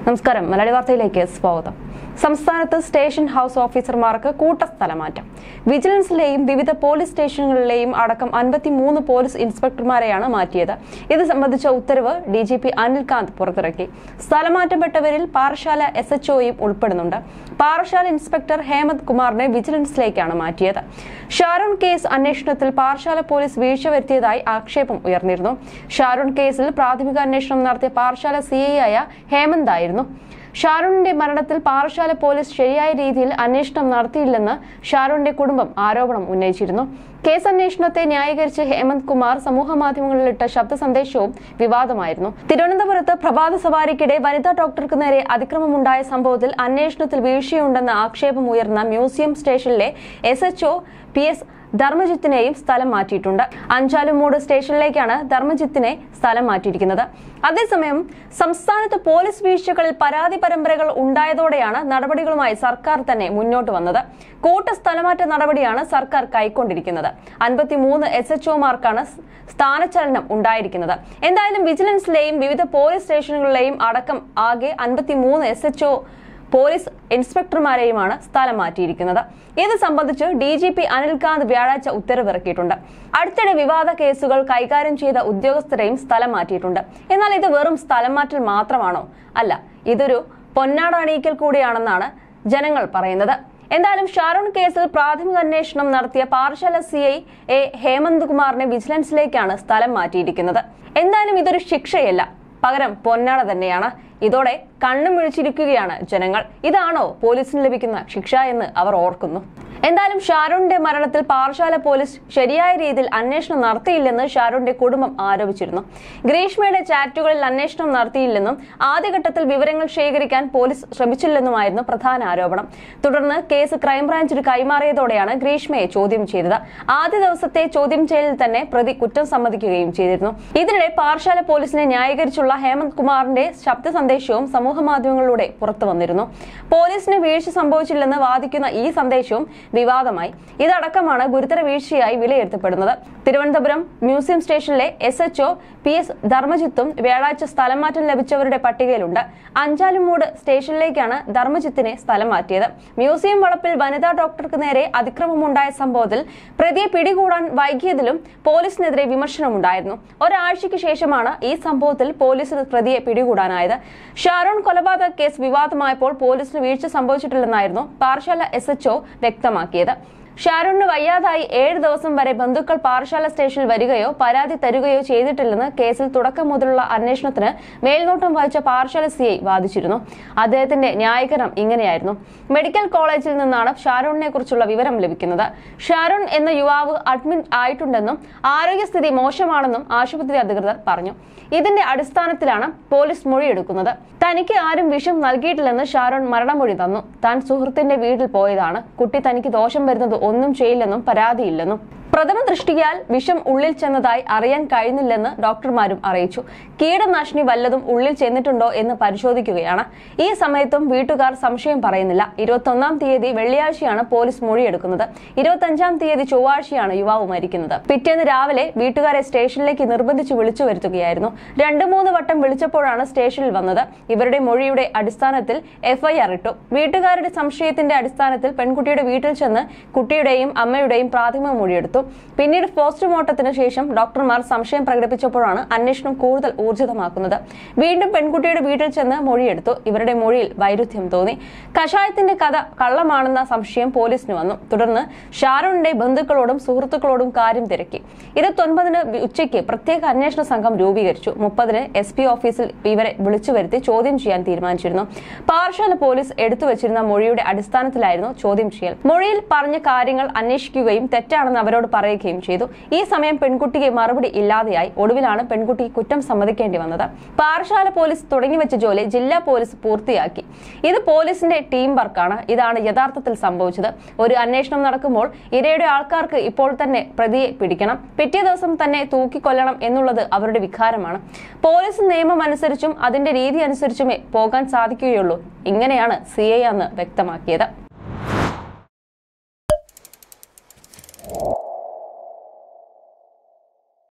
നമസ്കാരം മലയാളി വാർത്തയിലേക്ക് സ്വാഗതം സംസ്ഥാനത്ത് സ്റ്റേഷൻ ഹൌസ് ഓഫീസർമാർക്ക് കൂട്ട സ്ഥലമാറ്റം വിജിലൻസിലെയും വിവിധ പോലീസ് സ്റ്റേഷനുകളിലെയും അടക്കം അൻപത്തിമൂന്ന് പോലീസ് ഇൻസ്പെക്ടർമാരെയാണ് മാറ്റിയത് ഇത് സംബന്ധിച്ച ഉത്തരവ് ഡി ജി പി അനിൽകാന്ത് പുറത്തിറക്കി സ്ഥലമാറ്റപ്പെട്ടവരിൽ പാറശാല എസ് എച്ച് ഒയും ഉൾപ്പെടുന്നുണ്ട് പാറശാല ഇൻസ്പെക്ടർ ഹേമന്ത് കുമാറിനെ വിജിലൻസിലേക്കാണ് മാറ്റിയത് ഷാരോൺ കേസ് അന്വേഷണത്തിൽ പാറശാല പോലീസ് വീഴ്ച വരുത്തിയതായി ആക്ഷേപം ഉയർന്നിരുന്നു ഷാരോൺ കേസിൽ പ്രാഥമിക അന്വേഷണം നടത്തിയ പാറശാല സി ഐ ആയ ഹേമന്ത് ആയിരുന്നു ഷാരൂണിന്റെ മരണത്തിൽ പാറശാല പോലീസ് ശരിയായ രീതിയിൽ അന്വേഷണം നടത്തിയില്ലെന്ന് ഷാരൂണിന്റെ കുടുംബം ആരോപണം ഉന്നയിച്ചിരുന്നു കേസ് അന്വേഷണത്തെ ന്യായീകരിച്ച് ഹേമന്ത് കുമാർ സമൂഹ മാധ്യമങ്ങളിലിട്ട ശബ്ദ സന്ദേശവും വിവാദമായിരുന്നു തിരുവനന്തപുരത്ത് പ്രഭാത സവാരിക്കിടെ വനിതാ ഡോക്ടർക്ക് നേരെ അതിക്രമമുണ്ടായ സംഭവത്തിൽ അന്വേഷണത്തിൽ വീഴ്ചയുണ്ടെന്ന ആക്ഷേപം ഉയർന്ന മ്യൂസിയം സ്റ്റേഷനിലെ എസ് എച്ച്ഒ പി എസ് ധർമ്മജിത്തിനെയും സ്ഥലം മാറ്റിയിട്ടുണ്ട് അഞ്ചാലുമൂട് സ്റ്റേഷനിലേക്കാണ് ധർമ്മജിത്തിനെ സ്ഥലം മാറ്റിയിരിക്കുന്നത് അതേസമയം സംസ്ഥാനത്ത് പോലീസ് വീഴ്ചകളിൽ പരാതി പരമ്പരകൾ ഉണ്ടായതോടെയാണ് നടപടികളുമായി സർക്കാർ തന്നെ മുന്നോട്ട് വന്നത് കൂട്ട സ്ഥലമാറ്റ നടപടിയാണ് സർക്കാർ കൈക്കൊണ്ടിരിക്കുന്നത് അൻപത്തിമൂന്ന് എസ് എച്ച് ഒമാർക്കാണ് സ്ഥാനചലനം ഉണ്ടായിരിക്കുന്നത് എന്തായാലും വിജിലൻസിലെയും വിവിധ പോലീസ് സ്റ്റേഷനുകളിലെയും അടക്കം ആകെ അൻപത്തിമൂന്ന് എസ് എച്ച് ഒ പോലീസ് ഇൻസ്പെക്ടർമാരെയുമാണ് സ്ഥലം മാറ്റിയിരിക്കുന്നത് ഇത് സംബന്ധിച്ച് ഡി ജി പി അനിൽകാന്ത് വ്യാഴാഴ്ച ഉത്തരവിറക്കിയിട്ടുണ്ട് അടുത്തിടെ വിവാദ കേസുകൾ കൈകാര്യം ചെയ്ത ഉദ്യോഗസ്ഥരെയും സ്ഥലം മാറ്റിയിട്ടുണ്ട് എന്നാൽ ഇത് വെറും സ്ഥലം മാറ്റൽ മാത്രമാണോ അല്ല ഇതൊരു പൊന്നാട അണിയിക്കൽ കൂടിയാണെന്നാണ് ജനങ്ങൾ പറയുന്നത് എന്തായാലും ഷാരോൺ കേസിൽ പ്രാഥമിക അന്വേഷണം നടത്തിയ Parassala C I A Hemanth കുമാറിനെ വിജിലൻസിലേക്കാണ് സ്ഥലം മാറ്റിയിരിക്കുന്നത് എന്തായാലും ഇതൊരു ശിക്ഷയല്ല പകരം പൊന്നാട തന്നെയാണ് ഇതോടെ കണ്ണും വിളിച്ചിരിക്കുകയാണ് ജനങ്ങൾ ഇതാണോ പോലീസിന് ലഭിക്കുന്ന ശിക്ഷ എന്ന് അവർ ഓർക്കുന്നു എന്തായാലും ഷാരൂണിന്റെ മരണത്തിൽ പാറശാല പോലീസ് ശരിയായ രീതിയിൽ അന്വേഷണം നടത്തിയില്ലെന്ന് ഷാരൂണിന്റെ കുടുംബം ആരോപിച്ചിരുന്നു ഗ്രീഷ്മയുടെ ചാറ്റുകളിൽ അന്വേഷണം നടത്തിയില്ലെന്നും ആദ്യഘട്ടത്തിൽ വിവരങ്ങൾ ശേഖരിക്കാൻ പോലീസ് ശ്രമിച്ചില്ലെന്നുമായിരുന്നു പ്രധാന ആരോപണം തുടർന്ന് കേസ് ക്രൈംബ്രാഞ്ചിന് കൈമാറിയതോടെയാണ് ഗ്രീഷ്മയെ ചോദ്യം ചെയ്തത് ആദ്യ ദിവസത്തെ ചോദ്യം ചെയ്യലിൽ തന്നെ പ്രതി കുറ്റം സമ്മതിക്കുകയും ചെയ്തിരുന്നു ഇതിനിടെ പാറശാല പോലീസിനെ ന്യായീകരിച്ചുള്ള ഹേമന്ത് കുമാറിന്റെ ശബ്ദ സന്ദേശവും സമൂഹ മാധ്യമങ്ങളിലൂടെ പുറത്തു വന്നിരുന്നു പോലീസിന് വീഴ്ച സംഭവിച്ചില്ലെന്ന് വാദിക്കുന്ന ഈ സന്ദേശവും വിവാദമായി ഇതടക്കമാണ് ഗുരുതര വീഴ്ചയായി വിലയിരുത്തപ്പെടുന്നത് തിരുവനന്തപുരം മ്യൂസിയം സ്റ്റേഷനിലെ എസ് എച്ച്ഒ പി എസ് ധർമ്മജിത്തും വ്യാഴാഴ്ച സ്ഥലം മാറ്റം ലഭിച്ചവരുടെ പട്ടികയിലുണ്ട് അഞ്ചാലുമൂട് സ്റ്റേഷനിലേക്കാണ് ധർമ്മജിത്തിനെ സ്ഥലം മാറ്റിയത് മ്യൂസിയം വളപ്പിൽ വനിതാ ഡോക്ടർക്ക് നേരെ അതിക്രമമുണ്ടായ സംഭവത്തിൽ പ്രതിയെ പിടികൂടാൻ വൈകിയതിലും പോലീസിനെതിരെ വിമർശനമുണ്ടായിരുന്നു ഒരാഴ്ചയ്ക്ക് ശേഷമാണ് ഈ സംഭവത്തിൽ പോലീസിന് പ്രതിയെ പിടികൂടാനായത് ഷാരോൺ കൊലപാതക കേസ് വിവാദമായപ്പോൾ പോലീസിന് വീഴ്ച സംഭവിച്ചിട്ടില്ലെന്നായിരുന്നു പാറശാല എസ് എച്ച്ഒ വ്യക്തമാക്കിയത് ഷാരൂണിന് വയ്യാതായി ഏഴ് ദിവസം വരെ ബന്ധുക്കൾ പാറശാല സ്റ്റേഷനിൽ വരികയോ പരാതി തരുകയോ ചെയ്തിട്ടില്ലെന്ന് കേസിൽ തുടക്കം മുതലുള്ള അന്വേഷണത്തിന് മേൽനോട്ടം വഹിച്ച പാറശാല സി ഐ വാദിച്ചിരുന്നു അദ്ദേഹത്തിന്റെ ന്യായീകരണം ഇങ്ങനെയായിരുന്നു മെഡിക്കൽ കോളേജിൽ നിന്നാണ് ഷാരൂണിനെ കുറിച്ചുള്ള വിവരം ലഭിക്കുന്നത് ഷാരൂൺ എന്ന യുവാവ് അഡ്മിറ്റ് ആയിട്ടുണ്ടെന്നും ആരോഗ്യസ്ഥിതി മോശമാണെന്നും ആശുപത്രി അധികൃതർ പറഞ്ഞു ഇതിന്റെ അടിസ്ഥാനത്തിലാണ് പോലീസ് മൊഴിയെടുക്കുന്നത് തനിക്ക് ആരും വിഷം നൽകിയിട്ടില്ലെന്ന് ഷാരോൺ മരണമൊഴി തന്നു താൻ സുഹൃത്തിന്റെ വീട്ടിൽ പോയതാണ് കുട്ടി തനിക്ക് ദോഷം വരുന്നത് ഒന്നും ചെയ്യില്ലെന്നും പരാതിയില്ലെന്നും പ്രഥമ ദൃഷ്ടിയാൽ വിഷം ഉള്ളിൽ ചെന്നതായി അറിയാൻ കഴിഞ്ഞില്ലെന്ന് ഡോക്ടർമാരും അറിയിച്ചു കീടനാശിനി വല്ലതും ഉള്ളിൽ ചെന്നിട്ടുണ്ടോ എന്ന് പരിശോധിക്കുകയാണ് ഈ സമയത്തും വീട്ടുകാർ സംശയം പറയുന്നില്ല ഇരുപത്തൊന്നാം തീയതി വെള്ളിയാഴ്ചയാണ് പോലീസ് മൊഴിയെടുക്കുന്നത് ഇരുപത്തഞ്ചാം തീയതി ചൊവ്വാഴ്ചയാണ് യുവാവ് മരിക്കുന്നത് പിറ്റേന്ന് രാവിലെ വീട്ടുകാരെ സ്റ്റേഷനിലേക്ക് നിർബന്ധിച്ച് വിളിച്ചു വരുത്തുകയായിരുന്നു രണ്ടു മൂന്ന് വട്ടം വിളിച്ചപ്പോഴാണ് സ്റ്റേഷനിൽ വന്നത് ഇവരുടെ മൊഴിയുടെ അടിസ്ഥാനത്തിൽ എഫ്ഐആർ ഇട്ടു വീട്ടുകാരുടെ സംശയത്തിന്റെ അടിസ്ഥാനത്തിൽ പെൺകുട്ടിയുടെ വീട്ടിൽ ചെന്ന് കുട്ടിയുടെയും അമ്മയുടെയും പ്രാഥമിക മൊഴിയെടുത്തു പിന്നീട് പോസ്റ്റ്മോർട്ടത്തിന് ശേഷം ഡോക്ടർമാർ സംശയം പ്രകടിപ്പിച്ചപ്പോഴാണ് അന്വേഷണം കൂടുതൽ ഊർജിതമാക്കുന്നത് വീണ്ടും പെൺകുട്ടിയുടെ വീട്ടിൽ ചെന്ന് മൊഴിയെടുത്തു ഇവരുടെ മൊഴിയിൽ വൈരുദ്ധ്യം തോന്നി കഷായത്തിന്റെ കഥ കള്ളമാണെന്ന സംശയം പോലീസിന് വന്നു തുടർന്ന് ഷാരോണിന്റെ ബന്ധുക്കളോടും സുഹൃത്തുക്കളോടും കാര്യം തിരക്കി ഇരുപത്തൊൻപതിന് ഉച്ചയ്ക്ക് പ്രത്യേക അന്വേഷണ സംഘം രൂപീകരിച്ചു മുപ്പതിന് എസ് പി ഓഫീസിൽ ഇവരെ വിളിച്ചു വരുത്തി ചോദ്യം ചെയ്യാൻ തീരുമാനിച്ചിരുന്നു പാറശാല പോലീസ് എടുത്തു വെച്ചിരുന്ന മൊഴിയുടെ അടിസ്ഥാനത്തിലായിരുന്നു ചോദ്യം ചെയ്യൽ മൊഴിയിൽ പറഞ്ഞ കാര്യങ്ങൾ അന്വേഷിക്കുകയും തെറ്റാണെന്ന് അവരോട് പറയുകയും ചെയ്തു ഈ സമയം പെൺകുട്ടിക്ക് മറുപടി ഇല്ലാതെയായി ഒടുവിലാണ് പെൺകുട്ടി കുറ്റം സമ്മതിക്കേണ്ടി വന്നത് പാറശാല പോലീസ് തുടങ്ങിവെച്ച ജോലി ജില്ലാ പോലീസ് പൂർത്തിയാക്കി ഇത് പോലീസിന്റെ ടീം വർക്കാണ് ഇതാണ് യഥാർത്ഥത്തിൽ സംഭവിച്ചത് ഒരു അന്വേഷണം നടക്കുമ്പോൾ ഇരയുടെ ആൾക്കാർക്ക് ഇപ്പോൾ തന്നെ പ്രതിയെ പിടിക്കണം പിറ്റേ ദിവസം തന്നെ തൂക്കിക്കൊല്ലണം എന്നുള്ളത് അവരുടെ വികാരമാണ് പോലീസ് നിയമം അനുസരിച്ചും അതിന്റെ രീതി അനുസരിച്ചുമേ പോകാൻ സാധിക്കുകയുള്ളൂ ഇങ്ങനെയാണ് സി ഐ അന്ന് വ്യക്തമാക്കിയത്